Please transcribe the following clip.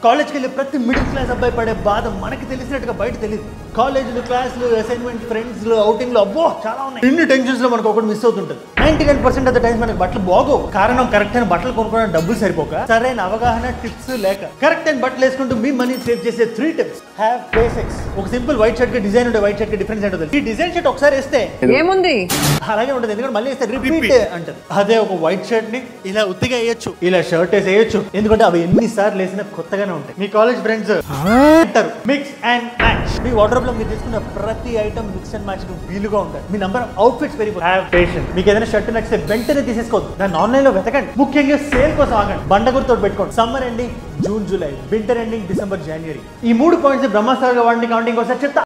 కాలేజ్కి వెళ్ళి ప్రతి మిడిల్ క్లాస్ అబ్బాయి పడే బాధ మనకి తెలిసినట్టుగా బయట తెలియదు కాలేజీలు క్లాసులు అసైన్మెంట్ ఫ్రెండ్స్ అవుటింగ్లు అబ్బో చాలా ఉన్నాయి ఇన్ని టెన్షన్స్ లో మనకు ఒకటి మిస్ అవుతుంటుంది ninety nine percent of the times మనకి బట్టలు బాగో కారణం కరెక్ట్ అయిన బట్టలు కొనుక్కోవడానికి డబ్బులు సరిపోక సరైన అవగాహన టిప్స్ లేక కరెక్ట్ అయిన బట్టలు వేసుకుంటూ మీ మనీ సేవ్ చేసే త్రీ టిప్స్ హ్యావ్ బేసిక్స్ ఒక సింపుల్ వైట్ షర్ట్ కి డిజైన్ ఉండే వైట్ షర్ట్ కి డిఫరెన్స్ ఏంటో తెలుసు. ఈ డిజైన్ షర్ట్ ఒకసారి వేస్తే ఏముంది అలాగే ఉంటుంది ఎందుకంటే మళ్ళీ వేస్తే రిపీట్ అంటది అదే ఒక వైట్ షర్ట్ ని ఇలా ఉత్తిగా వేయొచ్చు ఇలా షర్ట్ వేసి వేయొచ్చు ఎందుకంటే అవి ఎన్ని సార్లు వేసినా కొత్తగానే ఉంటాయి మీ కాలేజ్ ఫ్రెండ్స్ అంటారు మిక్స్ అండ్ మ్యాచ్ మీ వాటర్ లో మీరు తీసుకున్న ప్రతి ఐటమ్ మిక్స్ అండ్ మ్యాచ్ వీలుగా ఉంటాయి మీ నంబర్ అవుట్ ఫిట్స్ పెరిగిపోతుంది హ్యావ్ పేషెంట్ మీకు ఏదైనా షర్ట్ నచ్చితే వెంటనే తీసేసుకోవద్దు దాన్ని ఆన్లైన్ లో వెతకండి ముఖ్యంగా సేల్ కోసం ఆగండి బండ గుర్తు పెట్టుకోండి summer ending June July winter ending December జనవరి ఈ మూడు పాయింట్స్ బ్రహ్మాస్త్రాలుగా వాడిని కౌంటింగ్ ఒకసారి చెప్తా